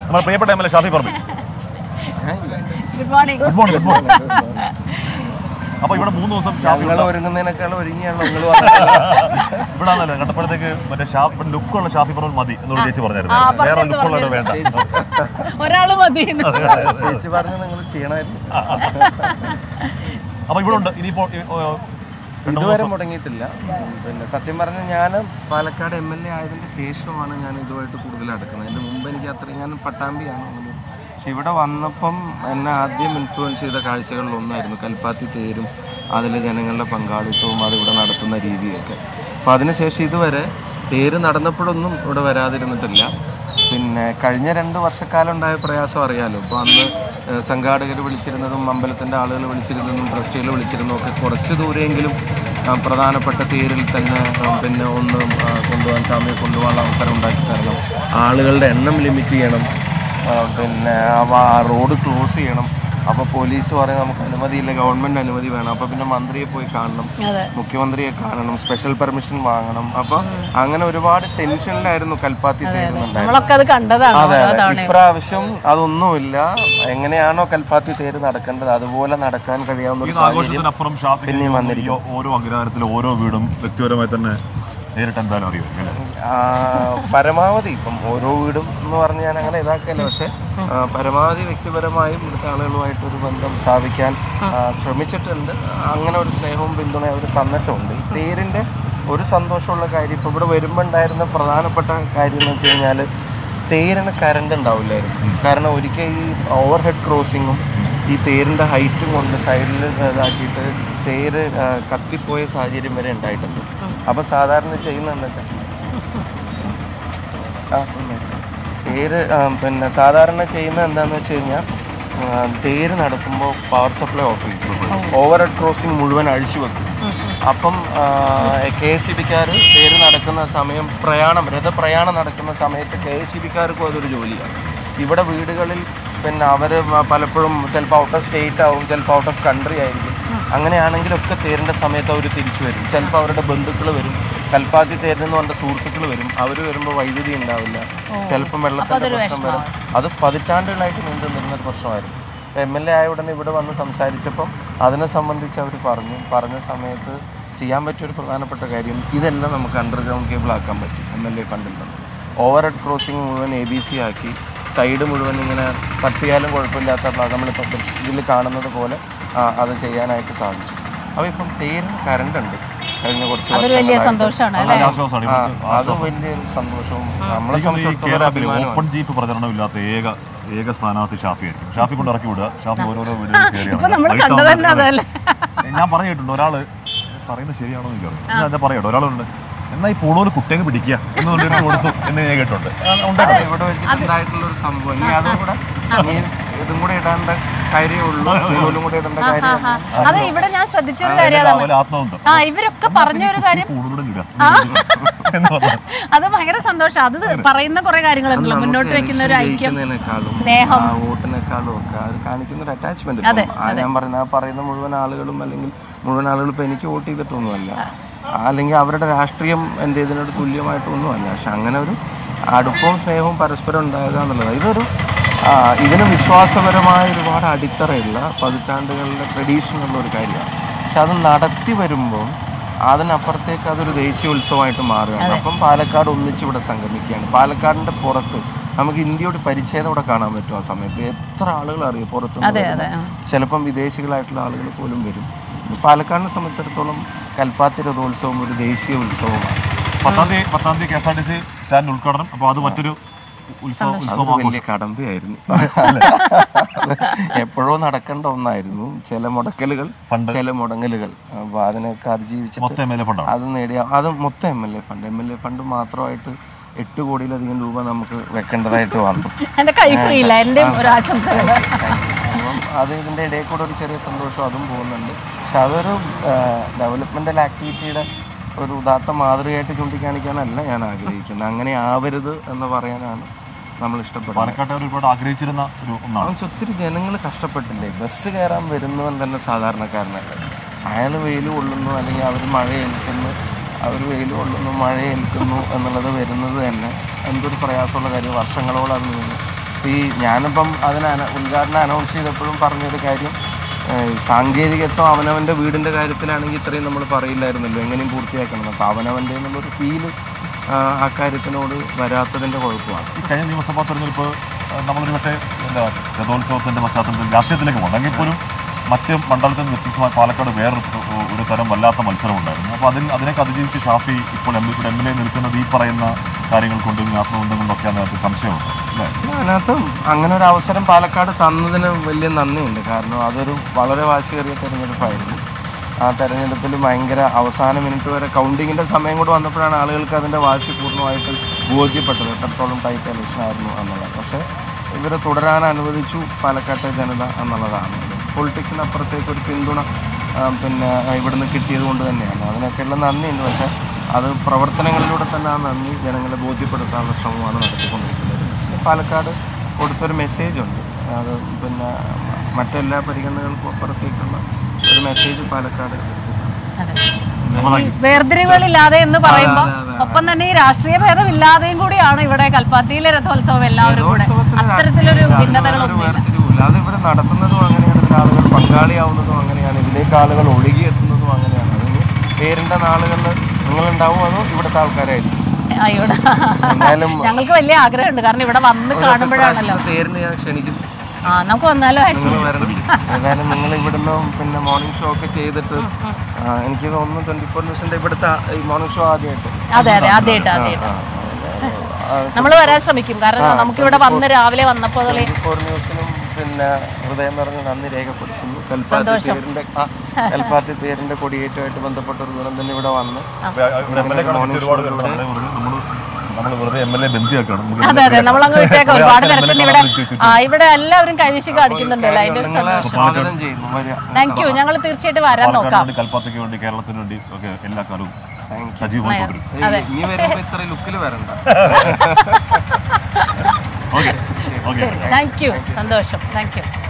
നമ്മുടെ പ്രിയപ്പെട്ട M L A Shafi Parambil good morning good morning good morning അപ്പൊ ഇവിടെ മൂന്ന് ദിവസം ഷാഫി ഞങ്ങൾ ഒരുങ്ങുന്നതിനേക്കാൾ ഒരുങ്ങിയാണല്ലോ നിങ്ങൾ ഇവിടെ ആണല്ലോ കണ്ടപ്പോഴത്തേക്ക് മറ്റേ ഷാഫ് ലുക്കുള്ള ഷാഫി പറമ്പിൽ മതി എന്നോട് ചേച്ചി ആ, പറഞ്ഞായിരുന്നു പറഞ്ഞത് വേറെ ലുക്കുള്ളത് വേണ്ട ഒരാള് മതി ചേച്ചി പറഞ്ഞ് നിങ്ങൾ ചെയ്യണമായിരുന്നു അപ്പൊ ഇവിടെ ഉണ്ട് ഇനിയിപ്പോ ഈ, ഓ, രണ്ട് ഇതുവരെ ദിവസം മുടങ്ങിയിട്ടില്ല ഉം, പിന്നെ സത്യം പറഞ്ഞ ഞാൻ പാലക്കാട് എം എൽ എ ആയതിന് ശേഷമാണ് ഞാൻ ഇതുമായിട്ട് കൂടുതൽ അടുക്കുന്നത് അതിന്റെ മുമ്പ് എനിക്ക് അത്ര ഞാൻ പട്ടാമ്പിയാണ് ഉള്ളത്. പക്ഷെ ഇവിടെ വന്നപ്പം എന്നെ ആദ്യം ഇൻഫ്ലുവൻസ് ചെയ്ത കാഴ്ചകളിൽ ഒന്നായിരുന്നു കൽപ്പാത്തി തേരും അതിലെ ജനങ്ങളുടെ പങ്കാളിത്തവും അതിവിടെ നടത്തുന്ന രീതിയൊക്കെ അപ്പോൾ അതിനുശേഷം ഇതുവരെ തേര് നടന്നപ്പോഴൊന്നും ഇവിടെ വരാതിരുന്നിട്ടില്ല പിന്നെ കഴിഞ്ഞ രണ്ട് വർഷക്കാലം ഉണ്ടായ പ്രയാസം അറിയാലോ ഇപ്പോൾ അന്ന് സംഘാടകർ വിളിച്ചിരുന്നതും അമ്പലത്തിൻ്റെ ആളുകൾ വിളിച്ചിരുന്നതും ട്രസ്റ്റികൾ വിളിച്ചിരുന്നതും ഒക്കെ കുറച്ച് ദൂരെയെങ്കിലും ആ, പ്രധാനപ്പെട്ട തേരിൽ തന്നെ ആ, പിന്നെ ഒന്ന് ആ, കൊണ്ടുപോകാൻ സ്വാമിയെ കൊണ്ടുപോകാനുള്ള അവസരം ഉണ്ടാക്കി തരണം ആളുകളുടെ എണ്ണം ലിമിറ്റ് ചെയ്യണം ആ, പിന്നെ അവ ആ റോഡ് ക്ലോസ് ചെയ്യണം അപ്പോൾ പോലീസ് പറയും നമുക്ക് അനുമതിയില്ല ഗവൺമെൻറ് അനുമതി വേണം അപ്പോൾ പിന്നെ മന്ത്രിയെ പോയി കാണണം അതെ മുഖ്യമന്ത്രിയെ കാണണം സ്പെഷ്യൽ പെർമിഷൻ വാങ്ങണം അപ്പോൾ അങ്ങനെ ഒരുപാട് ടെൻഷനിലായിരുന്നു കൽപ്പാത്തി തേരുന്നുണ്ടായിരുന്നത് നമ്മളൊക്കെ അത് കണ്ടതാണ് അതെ ഓരോ അതെ തവണയും ഇപ്രാവശ്യം അതൊന്നുമില്ല എങ്ങനെയാണോ കൽപ്പാത്തി തേര് നടക്കേണ്ടത് അതുപോലെ നടക്കാൻ കഴിയാവുന്ന ഈ ഒരു സാഹചര്യം ആഘോഷത്തിനപ്പുറം ഷാഫി പിന്നെയും വന്നിരിക്കും. ഓരോ അഗ്രഹാരത്തിലും ഓരോ വീടും വ്യക്തിപരമായി തന്നെ നേരിട്ട് എന്തായാലും അറിയും അല്ലേ? ആ, പരമാവധി ഇപ്പം ഓരോ വീടും എന്ന് പറഞ്ഞ് ഞാൻ അങ്ങനെ ഇതാക്കല്ല പക്ഷെ ആ, പരമാവധി വ്യക്തിപരമായും ഇവിടുത്തെ ആളുകളുമായിട്ട് ഒരു ബന്ധം സ്ഥാപിക്കാൻ ആ, ശ്രമിച്ചിട്ടുണ്ട് അങ്ങനെ ഒരു സ്നേഹവും പിന്തുണയും അവർ തന്നിട്ടുണ്ട് ഈ തേരിൻ്റെ ഒരു സന്തോഷമുള്ള കാര്യം ഇപ്പോൾ ഇവിടെ വരുമ്പോൾ ഉണ്ടായിരുന്ന പ്രധാനപ്പെട്ട കാര്യം എന്ന് വെച്ച് കഴിഞ്ഞാൽ തേരിന് കറണ്ട് ഉണ്ടാവില്ലായിരുന്നു കാരണം ഒരിക്കൽ ഈ ഓവർ ഹെഡ് ക്രോസിങ്ങും ഈ തേരിൻ്റെ ഹൈറ്റും കൊണ്ട് സൈഡിൽ ഇതാക്കിയിട്ട് തേര് ആ, കത്തിപ്പോയ സാഹചര്യം വരെ ഉണ്ടായിട്ടുണ്ട് അപ്പോൾ സാധാരണ ചെയ്യുന്നത് എന്താ വെച്ചാൽ ആ, പിന്നെ തേര് ആ, പിന്നെ സാധാരണ ചെയ്യുന്നത് എന്താന്ന് വെച്ച് കഴിഞ്ഞാൽ ആ, തേര് നടക്കുമ്പോൾ പവർ സപ്ലൈ ഓഫ് ചെയ്യും ഓവർ ഹെഡ് ക്രോസിംഗ് മുഴുവൻ അഴിച്ചു വെക്കും അപ്പം കെ എസ് സി ബിക്കാർ തേര് നടക്കുന്ന സമയം പ്രയാണം രഥപ്രയാണം നടക്കുന്ന സമയത്ത് കെ എസ് സി ബിക്കാർക്കും അതൊരു ജോലിയാണ് ഇവിടെ വീടുകളിൽ പിന്നെ അവർ പലപ്പോഴും ചിലപ്പോൾ ഔട്ട് ഓഫ് സ്റ്റേറ്റ് ആവും ചിലപ്പോൾ ഔട്ട് ഓഫ് കൺട്രി ആയിരിക്കും അങ്ങനെയാണെങ്കിലൊക്കെ തേരിൻ്റെ സമയത്ത് അവർ തിരിച്ചു വരും ചിലപ്പോൾ അവരുടെ ബന്ധുക്കൾ വരും കൽപ്പാത്തി തേരിനെന്ന് പറഞ്ഞ സുഹൃത്തുക്കൾ വരും അവർ വരുമ്പോൾ വൈദ്യുതി ഉണ്ടാവില്ല ചിലപ്പം വെള്ളത്തിൻ്റെ പ്രശ്നം വരും അത് പതിറ്റാണ്ടുകളായിട്ട് നീണ്ടു നിന്നിരുന്ന ഒരു പ്രശ്നമായിരുന്നു എം എൽ എ ആയ ഉടനെ ഇവിടെ വന്ന് സംസാരിച്ചപ്പം അതിനെ സംബന്ധിച്ച് അവർ പറഞ്ഞു പറഞ്ഞ സമയത്ത് ചെയ്യാൻ പറ്റിയ ഒരു പ്രധാനപ്പെട്ട കാര്യം ഇതെല്ലാം നമുക്ക് അണ്ടർഗ്രൗണ്ട് കേബിൾ ആക്കാൻ പറ്റും എം എൽ എ ഫണ്ടിൽ നിന്ന് ഓവർ ഹെഡ് ക്രോസിംഗ് മുഴുവൻ എ ബി സി ആക്കി സൈഡ് മുഴുവൻ ഇങ്ങനെ തട്ടിയാലും കുഴപ്പമില്ലാത്ത ഭാഗം നമ്മളിപ്പോൾ ഇതിൽ കാണുന്നത് പോലെ ആ, അത് ചെയ്യാനായിട്ട് സാധിച്ചു അപ്പോൾ ഇപ്പം തേരിന് കറണ്ട് ഉണ്ട് കഴിഞ്ഞ കുറച്ച് അതൊരു വലിയ വർഷങ്ങളായിട്ട്. സന്തോഷമാണ് നല്ല അല്ലേ ആശ്വാസമാണ് ആ, ഇവർക്ക് അതും വലിയൊരു സന്തോഷവും നമ്മളെ എനിക്ക് തോന്നുന്നു ഈ സംബന്ധിച്ചിടത്തോളം ഒരു കേരളത്തിൽ അഭിമാനമാണ് ഓപ്പൺ ജീപ്പ് പ്രചരണമില്ലാത്ത ഏക ഏക സ്ഥാനാർത്ഥി ഷാഫി ആയിരിക്കും ഷാഫി കൊണ്ട് ഇറക്കി വിടുക ഷാഫി ഓരോരോ വീടുകളിൽ കയറി ഇപ്പൊ ഇറങ്ങുക. നമ്മൾ വൈകിട്ട് കണ്ടത് തന്നെ ആവുമ്പോൾ അതല്ലേ ഞാൻ പറഞ്ഞു കേട്ടിട്ടുണ്ട് ഒരാള് പറയുന്നത് ശരിയാണോ എന്ന് എനിക്കറിയാം ഞാൻ എന്താ പറയട്ടെ ഒരാളുണ്ട് എന്നാ ഈ പൂണൂര് കുട്ടിയെ പിടിക്കുക എന്ന് പറഞ്ഞിട്ട് കൊടുത്തു എന്ന് ഞാൻ കേട്ടിട്ടുണ്ട് ആ, ഉണ്ടായിരുന്നു ഇവിടെ വെച്ചിട്ടുണ്ടായിട്ടുള്ള ഒരു സംഭവം ഇനി അതും കൂടെ ഇനി ഇതും കൂടെ ഇടേണ്ട കാര്യമേ ഉള്ളൂ നൂലും കൂടെ ഇടേണ്ട കാര്യം അതെ ഇവിടെ ഞാൻ ശ്രദ്ധിച്ച ഒരു കാര്യം അതാണ് രാവിലെ ആത്മബന്ധം ആ ഇവരൊക്കെ പറഞ്ഞ ഒരു കാര്യം പൂണൂടെ ഇടുക എന്ന് പറഞ്ഞു അത് ഭയങ്കര സന്തോഷം അത് പറയുന്ന കുറെ കാര്യങ്ങളുണ്ടല്ലോ മുന്നോട്ട് വെക്കുന്ന ഒരു ഐക്യം ജയിക്കുന്നതിനേക്കാളും സ്നേഹം. ആ വോട്ടിനേക്കാളും ഒക്കെ അത് കാണിക്കുന്ന ഒരു അറ്റാച്ച്മെന്റ് ഞാൻ പറയുന്ന ആ പറയുന്ന മുഴുവൻ ആളുകളും അല്ലെങ്കിൽ മുഴുവൻ ആളുകളും ഇപ്പൊ എനിക്ക് വോട്ട് ചെയ്തിട്ടൊന്നുമല്ല അല്ലെങ്കിൽ അവരുടെ രാഷ്ട്രീയം എൻ്റെ ഇതിനോട് തുല്യമായിട്ടൊന്നുമല്ല പക്ഷെ അങ്ങനെ ഒരു അടുപ്പവും സ്നേഹവും പരസ്പരം ഉണ്ടാകുക എന്നുള്ളത് ഇതൊരു ആ, ഇതിന് വിശ്വാസപരമായ ഒരുപാട് അടിത്തറയുള്ള പതിറ്റാണ്ടുകളുടെ ട്രഡീഷനുള്ള ഒരു കാര്യമാണ് പക്ഷെ അത് നടത്തി വരുമ്പോൾ അതിനപ്പുറത്തേക്ക് അതൊരു ദേശീയ ഉത്സവമായിട്ട് മാറുകയാണ് അപ്പം പാലക്കാട് ഒന്നിച്ചിവിടെ സംഗമിക്കുകയാണ് പാലക്കാടിന്റെ പുറത്ത് നമുക്ക് ഇന്ത്യയുടെ പരിച്ഛേദം ഇവിടെ കാണാൻ പറ്റും ആ സമയത്ത് എത്ര ആളുകൾ അറിയും പുറത്തുനിന്ന് അതെ വരുന്ന. അതെ ആ. ചിലപ്പം വിദേശികളായിട്ടുള്ള ആളുകൾ പോലും വരും പാലക്കാടിനെ സംബന്ധിച്ചിടത്തോളം കൽപ്പാത്തി രഥോത്സവം ഒരു ദേശീയ ഉത്സവമാണ് പത്താം തീയതി പത്താം തീയതി K S R T C stand ഉദ്ഘാടനം അപ്പോൾ അത് മറ്റൊരു ഉത്സവം അത് ഉത്സവം വലിയ കടമ്പയായിരുന്നു എപ്പോഴോ നടക്കേണ്ട ഒന്നായിരുന്നു ചില മുടക്കലുകൾ ഫണ്ട് ചില മുടങ്ങലുകൾ അപ്പൊ അതിനൊക്കെ അതിജീവിച്ചിട്ട് മൊത്തം എം എൽ എ ഫണ്ടാണ് അത് നേടിയ അത് മൊത്തം M L A fund M L A fund മാത്രമായിട്ട് എട്ട് കോടിയിലധികം രൂപ നമുക്ക് വെക്കേണ്ടതായിട്ട് വന്നു എന്റെ കൈ ഫ്രീ ഇല്ല എന്റെ ഒരു ആശംസകൾ അപ്പം അത് ഇതിൻ്റെ ഇടയിൽ കൂടെ ഒരു ചെറിയ സന്തോഷം അതും പോകുന്നുണ്ട് പക്ഷെ അതൊരു ഡെവലപ്മെൻ്റൽ ആക്ടിവിറ്റിയുടെ ഒരു ഉദാത്ത മാതൃകയായിട്ട് ചൂണ്ടിക്കാണിക്കാനല്ല ഞാൻ ആഗ്രഹിക്കുന്നത് അങ്ങനെ ആവരുത് എന്ന് പറയാനാണ് നമ്മൾ ഇഷ്ടപ്പെടുന്നത് പാലക്കാട്ടുകാർ ഒരുപാട് ആഗ്രഹിച്ചിരുന്ന ഒരു ഒന്നാണ് അവൻ ഒത്തിരി ജനങ്ങൾ കഷ്ടപ്പെട്ടില്ലേ ബസ് കയറാൻ വരുന്നവൻ തന്നെ സാധാരണക്കാരനല്ല അയാൾ വെയിൽ കൊള്ളുന്നു അല്ലെങ്കിൽ അവർ മഴ ഏൽക്കുന്നു അവർ വെയിൽ കൊള്ളുന്നു മഴ ഏൽക്കുന്നു എന്നുള്ളത് വരുന്നത് തന്നെ എന്തൊരു പ്രയാസമുള്ള കാര്യം വർഷങ്ങളോളം അത് നിന്ന് ഈ ഞാനിപ്പം അതിന് അന- ഉദ്ഘാടനം അനൗൺസ് ചെയ്തപ്പോഴും പറഞ്ഞൊരു കാര്യം ഏഹ് സാങ്കേതികത്വം അവനവൻ്റെ വീടിൻ്റെ കാര്യത്തിലാണെങ്കിൽ ഇത്രയും നമ്മൾ പറയില്ലായിരുന്നല്ലോ എങ്ങനെയും പൂർത്തിയാക്കണം അപ്പോൾ അവനവൻ്റെ എന്നുള്ളൊരു ഫീല് ആ കാര്യത്തിനോട് വരാത്തതിൻ്റെ കുഴപ്പമാണ് ഈ കഴിഞ്ഞ നിയമസഭാ തെരഞ്ഞെടുപ്പ് ആ, നമ്മളൊരു പക്ഷേ എന്താ രഥോത്സവത്തിന്റെ പശ്ചാത്തലത്തിൽ രാഷ്ട്രീയത്തിലേക്ക് പോകണം എങ്കിൽ പോലും മറ്റ് മണ്ഡലത്തിൽ നിന്ന് വ്യത്യസ്തമായ പാലക്കാട് വേറൊരു ത- ഒരു തരം വല്ലാത്ത മത്സരമുണ്ടായിരുന്നു അപ്പോൾ അതിൽ അതിനൊക്കെ അതിജീവിച്ച് ഷാഫി ഇപ്പോൾ എം ഇവിടെ എം എൽ എ നിൽക്കുന്നത് ഈ പറയുന്ന കാര്യങ്ങൾ കൊണ്ടും ഈ ആത്മബന്ധം കൊണ്ടൊക്കെ അതിനകത്ത് സംശയമുണ്ട് അല്ലേ അതിനകത്ത് അങ്ങനെ ഒരു അവസരം പാലക്കാട് തന്നതിന് വലിയ നന്ദിയുണ്ട് കാരണം അതൊരു വളരെ വാശിയേറിയ തെരഞ്ഞെടുപ്പായിരുന്നു ആ തെരഞ്ഞെടുപ്പിൽ ഭയങ്കര അവസാന മിനിറ്റ് വരെ കൗണ്ടിങ്ങിൻ്റെ സമയം കൂടെ വന്നപ്പോഴാണ് ആളുകൾക്ക് അതിൻ്റെ വാശി പൂർണ്ണമായിട്ട് ബോധ്യപ്പെട്ടത് എത്രത്തോളം ടൈറ്റ് ഇലക്ഷൻ ആയിരുന്നു എന്നുള്ളത് പക്ഷേ ഇവരെ തുടരാൻ അനുവദിച്ചു പാലക്കാട്ടെ ജനത എന്നുള്ളതാണ് പൊളിറ്റിക്സിനപ്പുറത്തേക്ക് ഒരു പിന്തുണ ആ, പിന്നെ ആ, ഇവിടുന്ന് കിട്ടിയത് കൊണ്ട് തന്നെയാണ് അതിനൊക്കെയുള്ള നന്ദിയുണ്ട് പക്ഷേ അത് പ്രവർത്തനങ്ങളിലൂടെ തന്നെ ആ നന്ദി ജനങ്ങളെ ബോധ്യപ്പെടുത്താനുള്ള ശ്രമമാണ് നടത്തിക്കൊണ്ടിരിക്കുന്നത് പിന്നെ പാലക്കാട് കൊടുത്തൊരു മെസ്സേജ് ഉണ്ട് അത് പിന്നെ മറ്റെല്ലാ പരിഗണനകൾക്കും അപ്പുറത്തേക്കുള്ള ഒരു മെസ്സേജ് പാലക്കാട് എടുത്തിട്ടുണ്ട് അതെ. നമ്മളെ ഈ വേർതിരിവുകളില്ലാതെ എന്ന് പറയുമ്പോൾ അതെ, അതെ, ഒപ്പം തന്നെ ഈ രാഷ്ട്രീയ ഭേദമില്ലാതെയും കൂടിയാണ് ഇവിടെ കൽപ്പാത്തിയിലെ രഥോത്സവം എല്ലാവരും കൂടെ രഥോത്സവത്തിന് അത്തരത്തിലൊരു രാഷ്ട്രീയ ഭിന്നതകളൊന്നും ഒരു വേർതിരിവില്ല അത് ഇവിടെ നടത്തുന്നതും അങ്ങനെയാണ് ഇതിൽ ആളുകൾ പങ്കാളിയാവുന്നതും അങ്ങനെയാണ് ഇതിലേക്ക് ആളുകൾ ഒഴുകിയെത്തുന്നതും അങ്ങനെയാണ് അതിന് പേരിൻ്റെ നാളുകളിൽ നിങ്ങളുണ്ടാവും അതോ ഇവിടുത്തെ ആൾക്കാരായിരിക്കും അയ്യോടാ എന്തായാലും ഞങ്ങൾക്ക് വലിയ ആഗ്രഹമുണ്ട് കാരണം ഇവിടെ വന്ന് കാണുമ്പോഴാണല്ലോ പേരിന് ഞാൻ ക്ഷണിക്കുന്നു ആ നമുക്ക് വന്നാലോ ആശു നിങ്ങൾ വരണം ഏതായാലും നിങ്ങൾ ഇവിടുന്ന് പിന്നെ മോർണിംഗ് ഷോ ഒക്കെ ചെയ്തിട്ട് ആ, എനിക്ക് തോന്നുന്നു ട്വന്റി ഫോർ ന്യൂസിന്റെ ഇവിടുത്തെ ആ- ഈ മോർണിംഗ് ഷോ ആദ്യമായിട്ട് അതെ അതെ ആദ്യമായിട്ട് ആദ്യമായിട്ട് ആ, നമ്മൾ വരാൻ ശ്രമിക്കും കാരണം നമുക്ക് ഇവിടെ വന്ന് രാവിലെ വന്നപ്പോൾ മുതലേ ട്വന്റി ഫോർ ന്യൂസിനും പിന്നെ ഹൃദയം നിറഞ്ഞ നന്ദി രേഖപ്പെടുത്തുന്നു കൽപ്പാത്തി പേരിന്റെ ആ, കൽപ്പാത്തി പേരിന്റെ കൊടിയേറ്റുമായിട്ട് ബന്ധപ്പെട്ട ഒരു ദുരന്തം ഇവിടെ വന്ന് ഇവിടെ എം എൽ എ കാണാൻ ഒരുപാട് പേരോട് നമ്മളെ പറഞ്ഞു നമ്മൾ നമ്മൾ വെറുതെ എം എൽ എ ബന്ധിയാക്കണം നമുക്ക് അതെ അതെ നമ്മളങ്ങ് വിട്ടേക്കാം ഒരു ഒരുപാട് ആളെ തിരക്കുണ്ട് MLA ഇവിടെ കാണാൻ ചുറ്റും. ആ ഇവിടെ എല്ലാവരും കൈവശി കാണിക്കുന്നുണ്ടല്ലോ അതിന്റെ ഒരു നിങ്ങളെ സന്തോഷം സ്വാഗതം ചെയ്യുന്നു വരിക താങ്ക് യു ഞങ്ങൾ തീർച്ചയായിട്ടും വരാൻ പാലക്കാടിന് നോക്കാം വേണ്ടി കൽപ്പറ്റയ്ക്ക് വേണ്ടി കേരളത്തിന് വേണ്ടി ഒക്കെ എല്ലാ കാലവും Thank you. സജീവമായി തുടരും അതെ. ഇനി വരുമ്പോ ഇത്ര ലുക്കിൽ വരണ്ട ഓക്കെ ഓക്കെ ശരി താങ്ക് യു സന്തോഷം താങ്ക് യു